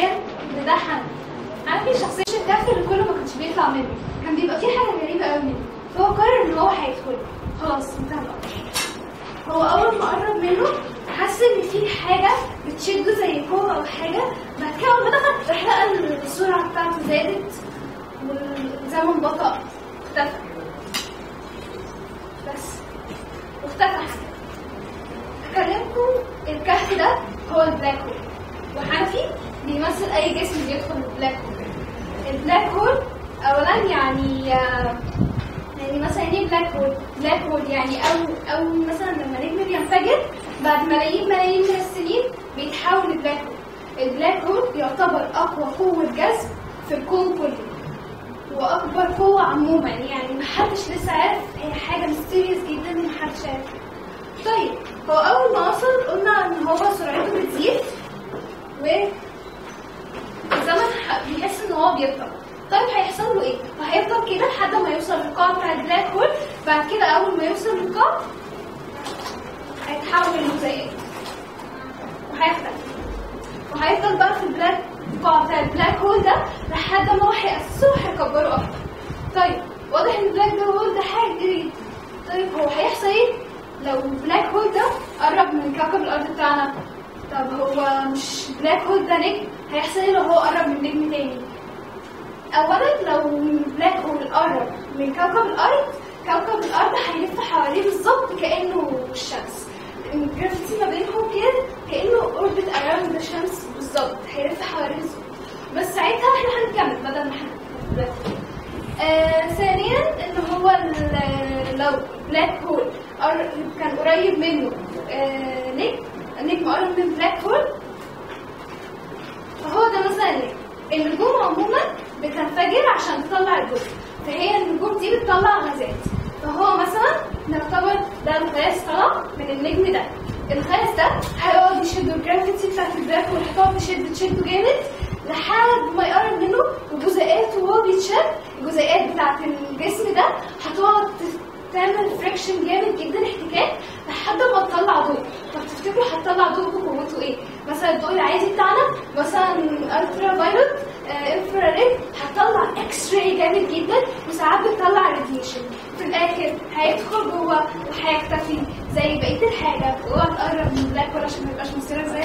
تخيل ان ده حنفي حنفي شخصية الكهف اللي كله ما كانش بيطلع منه كان بيبقى فيه حاجة غريبة قوي منه فهو قرر ان هو هيدخل خلاص انتهى الامر هو اول ما قرب منه حس ان في حاجه بتشده زي قوه او حاجه بعد كده اول ما دخل راح لقى ان السرعه بتاعته زادت والزمن بطأ اختفى بس واختفى هكلمكم الكهف ده هو البلاك هول وحنفي بيمثل اي جسم بيدخل البلاك هول البلاك هول اولا يعني آه، يعني مثلا ايه بلاك هول بلاك هول يعني او او مثلا لما نجم بينفجر بعد ملايين ملايين من السنين بيتحول لبلاك هول البلاك هول يعتبر اقوى قوه جذب في الكون كله واكبر قوه عموما يعني محدش لسه عارف هي حاجه ميستيريس جدا محدش عارف طيب هو اول ما وصل قلنا ان هو سرعته بتزيد و الزمن ح- بيحس ان هو بيبطأ طيب هيحصل له ايه؟ فهيفضل كده لحد ما يوصل للقاع بتاع البلاك هول بعد كده اول ما يوصل للقاع هيتحول لمزيف وهيختفي وهيفضل بقى في البلاك القاع بتاع البلاك هول ده لحد ما هو هيأسسه وهيكبره اكتر طيب واضح ان البلاك هول ده حاجه جديد طيب هو هيحصل ايه لو البلاك هول ده قرب من كوكب الارض بتاعنا طب هو مش بلاك هول ده نجم هيحصل ايه لو هو قرب من نجم تاني اولا لو البلاك هول قرب من كوكب الارض كوكب الارض هيلف حواليه بالظبط كانه الشمس الجرافيتي ما بينهم كده كانه اوربت اراوند الشمس بالظبط هيلف حواليه بالظبط بس ساعتها احنا هنكمل بدل ما احنا آه ثانيا ان هو ال- لو بلاك هول قر- كان قريب منه آه نجم نجم قرب من بلاك هول فهو ده مثلا نجم النجوم عموما بتنفجر عشان تطلع الضوء فهي النجوم دي بتطلع غازات فهو مثلا نعتبر ده الغاز طلع من النجم ده الغاز ده هيقعد يشد الجرافيتي بتاعت البلاك هول هتقعد تشد تشده جامد لحد ما يقرب منه وجزيئاته وهو بيتشد الجزيئات بتاعت الجسم ده هتقعد تعمل فريكشن جامد جدا احتكاك لحد ما تطلع ضوء طب تفتكروا هتطلع ضوء بقوته ايه؟ مثلا الضوء العادي بتاعنا مثلا الترا فايلوت انفراريد هتطلع اكس راي جامد جدا وساعات بتطلع راديشن في الاخر هيدخل جوه وهيختفي زي بقيه الحاجه اوعى تقرب من البلاك هول عشان ما يبقاش مصيرك زي